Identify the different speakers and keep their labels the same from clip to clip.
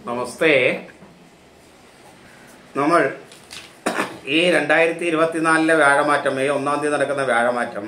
Speaker 1: നമസ്തേ നമ്മൾ ഈ രണ്ടായിരത്തി ഇരുപത്തിനാലിലെ വ്യാഴമാറ്റം മെയ് ഒന്നാം തീയതി നടക്കുന്ന വ്യാഴമാറ്റം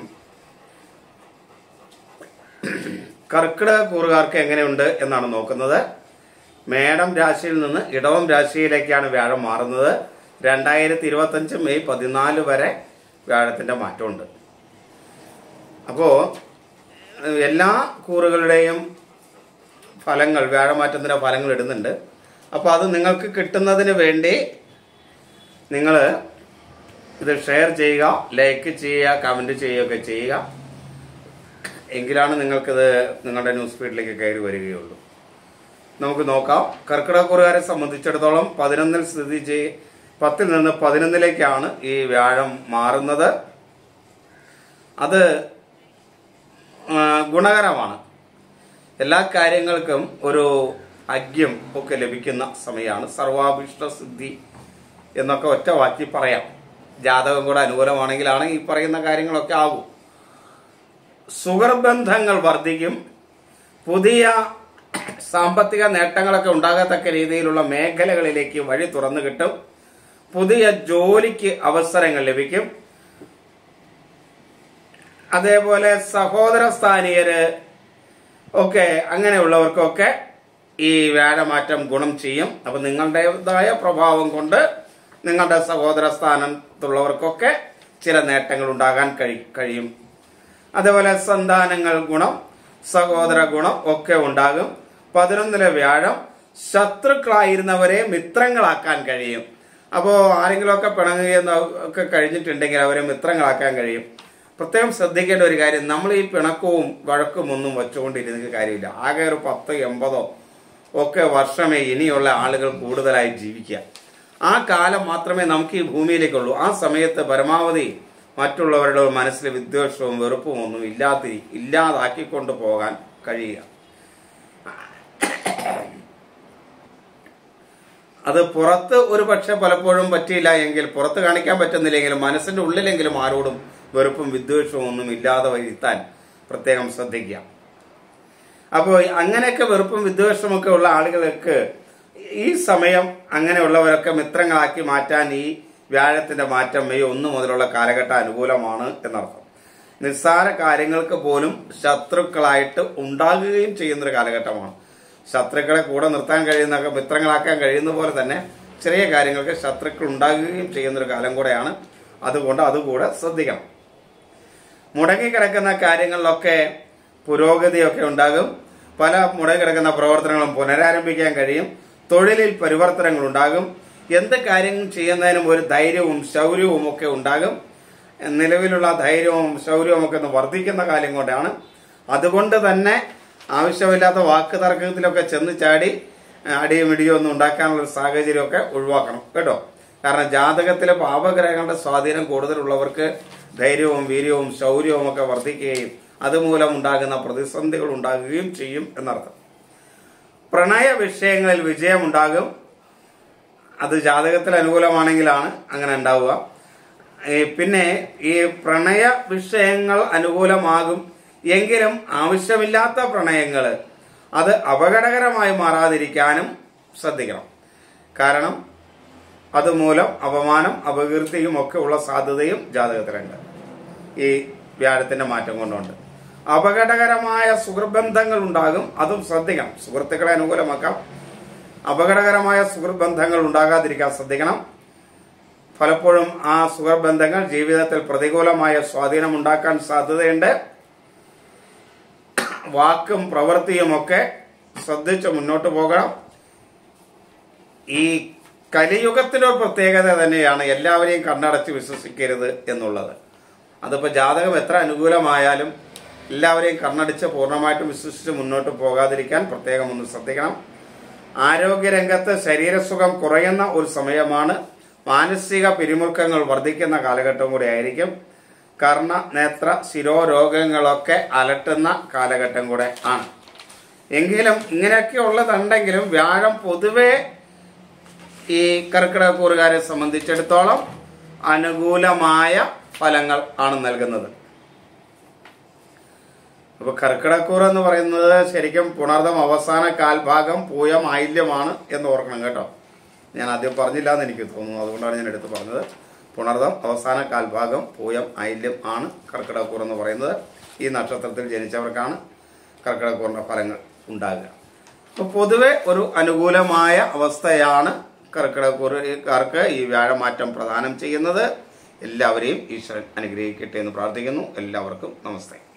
Speaker 1: കർക്കിടക കൂറുകാർക്ക് എങ്ങനെയുണ്ട് എന്നാണ് നോക്കുന്നത് മേടം രാശിയിൽ നിന്ന് ഇടവം രാശിയിലേക്കാണ് വ്യാഴം മാറുന്നത് രണ്ടായിരത്തി ഇരുപത്തഞ്ച് മെയ് പതിനാല് വരെ വ്യാഴത്തിന്റെ മാറ്റമുണ്ട് അപ്പോൾ എല്ലാ കൂറുകളുടെയും ഫലങ്ങൾ വ്യാഴമാറ്റത്തിന്റെ ഫലങ്ങൾ ഇടുന്നുണ്ട് അപ്പോൾ അത് നിങ്ങൾക്ക് കിട്ടുന്നതിന് വേണ്ടി നിങ്ങൾ ഇത് ഷെയർ ചെയ്യുക ലൈക്ക് ചെയ്യുക കമൻറ്റ് ചെയ്യുകയൊക്കെ ചെയ്യുക എങ്കിലാണ് നിങ്ങൾക്കിത് നിങ്ങളുടെ ന്യൂസ് ഫീഡിലേക്ക് കയറി വരികയുള്ളൂ നമുക്ക് നോക്കാം കർക്കിടകക്കുറുകാരെ സംബന്ധിച്ചിടത്തോളം പതിനൊന്നിൽ സ്ഥിതി ചെയ് പത്തിൽ നിന്ന് പതിനൊന്നിലേക്കാണ് ഈ വ്യാഴം മാറുന്നത് അത് ആ, ഗുണകരമാണ് എല്ലാ കാര്യങ്ങൾക്കും ഒരു അഗ്യം ഒക്കെ ലഭിക്കുന്ന സമയമാണ് സർവാഭിഷ്ട സിദ്ധി എന്നൊക്കെ ഒറ്റ വാക്കി പറയാം ജാതകം കൂടെ അനുകൂലമാണെങ്കിലാണ് ഈ പറയുന്ന കാര്യങ്ങളൊക്കെ ആകും സുഹൃബന്ധങ്ങൾ വർദ്ധിക്കും പുതിയ സാമ്പത്തിക നേട്ടങ്ങളൊക്കെ ഉണ്ടാകത്തക്ക രീതിയിലുള്ള മേഖലകളിലേക്ക് വഴി തുറന്നു കിട്ടും പുതിയ ജോലിക്ക് അവസരങ്ങൾ ലഭിക്കും അതേപോലെ സഹോദര സ്ഥാനീയര് ഒക്കെ അങ്ങനെയുള്ളവർക്കൊക്കെ ഈ വ്യാഴമാറ്റം ഗുണം ചെയ്യും അപ്പൊ നിങ്ങളുടേതായ പ്രഭാവം കൊണ്ട് നിങ്ങളുടെ സഹോദര സ്ഥാനത്തുള്ളവർക്കൊക്കെ ചില നേട്ടങ്ങൾ ഉണ്ടാകാൻ കഴി- കഴിയും അതേപോലെ സന്താനങ്ങൾ ഗുണം സഹോദര ഗുണം ഒക്കെ ഉണ്ടാകും പതിനൊന്നിലെ വ്യാഴം ശത്രുക്കളായിരുന്നവരെ മിത്രങ്ങളാക്കാൻ കഴിയും അപ്പോൾ ആരെങ്കിലുമൊക്കെ പിണങ്ങുകയും ഒക്കെ കഴിഞ്ഞിട്ടുണ്ടെങ്കിൽ അവരെ മിത്രങ്ങളാക്കാൻ കഴിയും പ്രത്യേകം ശ്രദ്ധിക്കേണ്ട ഒരു കാര്യം നമ്മൾ ഈ പിണക്കവും വഴക്കും ഒന്നും വെച്ചുകൊണ്ടിരുന്ന കാര്യമില്ല ആകെ ഒരു പത്ത് എൺപതോ ഒക്കെ വർഷമേ ഇനിയുള്ള ആളുകൾ കൂടുതലായി ജീവിക്കുക ആ കാലം മാത്രമേ നമുക്ക് ഈ ഭൂമിയിലേക്കുള്ളൂ ആ സമയത്ത് പരമാവധി മറ്റുള്ളവരുടെ മനസ്സിൽ വിദ്വേഷവും വെറുപ്പും ഒന്നും ഇല്ലാത്ത ഇല്ലാതാക്കിക്കൊണ്ട് പോകാൻ കഴിയുക അത് പുറത്ത് ഒരു പക്ഷെ പലപ്പോഴും പറ്റിയില്ല എങ്കിൽ പുറത്ത് കാണിക്കാൻ പറ്റുന്നില്ലെങ്കിലും മനസ്സിന്റെ ഉള്ളിലെങ്കിലും ആരോടും വെറുപ്പും വിദ്വേഷവും ഒന്നും ഇല്ലാതെ വരുത്താൻ പ്രത്യേകം ശ്രദ്ധിക്കുക അപ്പോൾ അങ്ങനെയൊക്കെ വെറുപ്പും വിദ്വേഷമൊക്കെ ഉള്ള ആളുകൾക്ക് ഈ സമയം അങ്ങനെയുള്ളവരൊക്കെ മിത്രങ്ങളാക്കി മാറ്റാൻ ഈ വ്യാഴത്തിന്റെ മാറ്റം മെയ് ഒന്ന് മുതലുള്ള കാലഘട്ടം അനുകൂലമാണ് എന്നർത്ഥം നിസ്സാര കാര്യങ്ങൾക്ക് പോലും ശത്രുക്കളായിട്ട് ഉണ്ടാകുകയും ചെയ്യുന്നൊരു കാലഘട്ടമാണ് ശത്രുക്കളെ കൂടെ നിർത്താൻ കഴിയുന്ന മിത്രങ്ങളാക്കാൻ കഴിയുന്ന പോലെ തന്നെ ചെറിയ കാര്യങ്ങൾക്ക് ശത്രുക്കൾ ഉണ്ടാകുകയും ചെയ്യുന്നൊരു കാലം കൂടെയാണ് അതുകൊണ്ട് അതുകൂടെ ശ്രദ്ധിക്കണം മുടങ്ങിക്കിടക്കുന്ന കാര്യങ്ങളിലൊക്കെ പുരോഗതിയൊക്കെ ഉണ്ടാകും പല മുടങ്ങിക്കിടക്കുന്ന പ്രവർത്തനങ്ങളും പുനരാരംഭിക്കാൻ കഴിയും തൊഴിലിൽ പരിവർത്തനങ്ങൾ ഉണ്ടാകും എന്ത് കാര്യങ്ങൾ ചെയ്യുന്നതിനും ഒരു ധൈര്യവും ശൗര്യവും ഒക്കെ ഉണ്ടാകും നിലവിലുള്ള ധൈര്യവും ശൗര്യവും ഒക്കെ ഒന്ന് വർദ്ധിക്കുന്ന കാലം കൊണ്ടാണ് അതുകൊണ്ട് തന്നെ ആവശ്യമില്ലാത്ത വാക്ക് തർക്കത്തിലൊക്കെ ചെന്ന് ചാടി അടിയും ഇടിയും ഒന്നും ഉണ്ടാക്കാനുള്ള ഒരു സാഹചര്യമൊക്കെ ഒഴിവാക്കണം കേട്ടോ കാരണം ജാതകത്തിലെ പാപഗ്രഹങ്ങളുടെ സ്വാധീനം കൂടുതലുള്ളവർക്ക് ധൈര്യവും വീര്യവും ശൗര്യവും ഒക്കെ വർദ്ധിക്കുകയും അതുമൂലം ഉണ്ടാകുന്ന പ്രതിസന്ധികൾ ഉണ്ടാകുകയും ചെയ്യും എന്നർത്ഥം പ്രണയ വിഷയങ്ങളിൽ വിജയമുണ്ടാകും അത് ജാതകത്തിൽ അനുകൂലമാണെങ്കിലാണ് അങ്ങനെ ഉണ്ടാവുക ഈ പിന്നെ ഈ പ്രണയ വിഷയങ്ങൾ അനുകൂലമാകും എങ്കിലും ആവശ്യമില്ലാത്ത പ്രണയങ്ങൾ അത് അപകടകരമായി മാറാതിരിക്കാനും ശ്രദ്ധിക്കണം കാരണം അതുമൂലം അപമാനം അപകീർത്തിയും ഒക്കെ ഉള്ള സാധ്യതയും ജാതകത്തിലുണ്ട് ഈ വ്യാഴത്തിന്റെ മാറ്റം കൊണ്ടുണ്ട് അപകടകരമായ സുഹൃബന്ധങ്ങൾ ഉണ്ടാകും അതും ശ്രദ്ധിക്കണം സുഹൃത്തുക്കളെ അനുകൂലമാക്കാം അപകടകരമായ സുഹൃബന്ധങ്ങൾ ഉണ്ടാകാതിരിക്കാൻ ശ്രദ്ധിക്കണം പലപ്പോഴും ആ സുഹൃബന്ധങ്ങൾ ജീവിതത്തിൽ പ്രതികൂലമായ സ്വാധീനം ഉണ്ടാക്കാൻ സാധ്യതയുണ്ട് വാക്കും പ്രവൃത്തിയും ഒക്കെ ശ്രദ്ധിച്ച് മുന്നോട്ട് പോകണം ഈ കലിയുഗത്തിന്റെ ഒരു പ്രത്യേകത തന്നെയാണ് എല്ലാവരെയും കണ്ണടച്ച് വിശ്വസിക്കരുത് എന്നുള്ളത് അതിപ്പോൾ ജാതകം എത്ര അനുകൂലമായാലും എല്ലാവരെയും കണ്ണടിച്ച് പൂർണ്ണമായിട്ടും വിശ്വസിച്ച് മുന്നോട്ട് പോകാതിരിക്കാൻ പ്രത്യേകം ഒന്ന് ശ്രദ്ധിക്കണം ആരോഗ്യരംഗത്ത് ശരീരസുഖം കുറയുന്ന ഒരു സമയമാണ് മാനസിക പിരിമുറുക്കങ്ങൾ വർദ്ധിക്കുന്ന കാലഘട്ടം കൂടി ആയിരിക്കും കർണ നേത്ര ശിരോരോഗങ്ങളൊക്കെ അലട്ടുന്ന കാലഘട്ടം കൂടെ ആണ് എങ്കിലും ഇങ്ങനെയൊക്കെ ഉള്ളതുണ്ടെങ്കിലും വ്യാഴം പൊതുവെ ഈ കർക്കിടകക്കൂറുകാരെ സംബന്ധിച്ചിടത്തോളം അനുകൂലമായ ഫലങ്ങൾ ആണ് നൽകുന്നത് അപ്പൊ കർക്കിടക്കൂർ എന്ന് പറയുന്നത് ശരിക്കും പുണർദം അവസാന കാൽഭാഗം പൂയം ആയില്യമാണ് എന്ന് ഓർക്കണം കേട്ടോ ഞാൻ ആദ്യം പറഞ്ഞില്ല എന്ന് എനിക്ക് തോന്നുന്നു അതുകൊണ്ടാണ് ഞാൻ എടുത്ത് പറഞ്ഞത് പുണർദം അവസാന കാൽഭാഗം പൂയം ആയില്യം ആണ് കർക്കിടക്കൂർ എന്ന് പറയുന്നത് ഈ നക്ഷത്രത്തിൽ ജനിച്ചവർക്കാണ് കർക്കിടക്കൂറിന്റെ ഫലങ്ങൾ ഉണ്ടാകുക അപ്പോൾ പൊതുവെ ഒരു അനുകൂലമായ അവസ്ഥയാണ് കർക്കിടക്കൂറുകാർക്ക് ഈ വ്യാഴമാറ്റം പ്രദാനം ചെയ്യുന്നത് എല്ലാവരെയും ഈശ്വരൻ അനുഗ്രഹിക്കട്ടെ എന്ന് പ്രാർത്ഥിക്കുന്നു എല്ലാവർക്കും നമസ്തേ